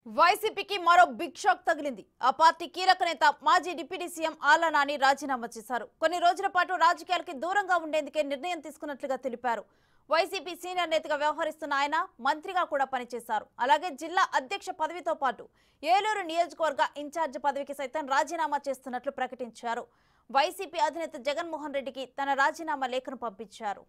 వైసీపీకి మరో big shock తగిలింది ఆ పార్టీ కీలక నేత మాజీ డిప్యూటీ సీఎం ఆళ్ల నాని రాజీనామా చేశారు కొన్ని రోజుల పాటు రాజకీయాలకి దూరంగా ఉండేందుకే నిర్ణయం తీసుకున్నట్లుగా తెలిపారు వైసీపీ సీనియర్ నేతగా వ్యవహరిస్తున్న ఆయన మంత్రిగా కూడా పనిచేశారు అలాగే జిల్లా అధ్యక్ష పదవితో పాటు ఏలూరు నియోజకవర్గ ఇన్ఛార్జ్ పదవికి సైతం రాజీనామా చేస్తున్నట్లు ప్రకటించారు వైసీపీ అధినేత జగన్మోహన్ రెడ్డికి తన రాజీనామా లేఖను పంపించారు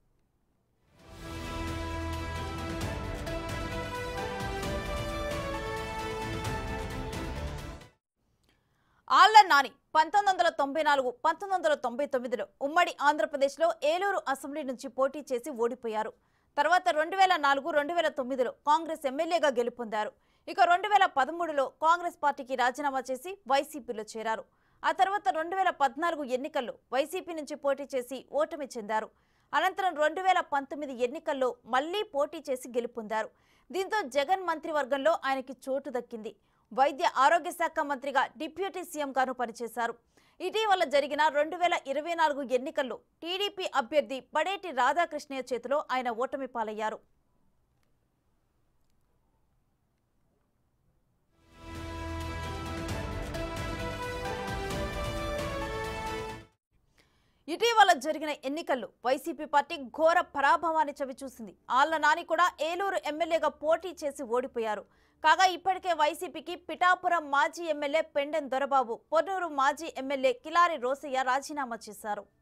ఆళ్ల నాని పంతొమ్మిది వందల తొంభై నాలుగు పంతొమ్మిది వందల తొంభై తొమ్మిదిలో ఉమ్మడి ఆంధ్రప్రదేశ్లో ఏలూరు అసెంబ్లీ నుంచి పోటీ చేసి ఓడిపోయారు తర్వాత రెండు వేల నాలుగు రెండు వేల తొమ్మిదిలో కాంగ్రెస్ ఎమ్మెల్యేగా గెలుపొందారు ఇక రెండు వేల పదమూడులో కాంగ్రెస్ పార్టీకి రాజీనామా చేసి వైసీపీలో చేరారు ఆ తర్వాత రెండు వేల పద్నాలుగు ఎన్నికల్లో వైసీపీ నుంచి పోటీ చేసి ఓటమి చెందారు అనంతరం రెండు వేల పంతొమ్మిది ఎన్నికల్లో మళ్లీ పోటీ చేసి గెలుపొందారు దీంతో జగన్ మంత్రివర్గంలో ఆయనకి చోటు దక్కింది వైద్య ఆరోగ్య శాఖ మంత్రిగా డిప్యూటీ సీఎం గాను పనిచేశారు ఇటీవల జరిగిన రెండు వేల ఇరవై నాలుగు ఎన్నికల్లో టీడీపీ అభ్యర్థి పడేటి రాధాకృష్ణయ్య చేతిలో ఆయన ఓటమి పాలయ్యారు ఇటీవల జరిగిన ఎన్నికల్లో వైసీపీ పార్టీ ఘోర పరాభవాన్ని చవిచూసింది ఆళ్ల నాని కూడా ఏలూరు ఎమ్మెల్యేగా పోటీ చేసి ఓడిపోయారు కాగా ఇప్పటికే వైసీపీకి పిఠాపురం మాజీ ఎమ్మెల్యే పెండెం దొరబాబు పొన్నూరు మాజీ ఎమ్మెల్యే కిలారి రోసయ్య రాజీనామా చేశారు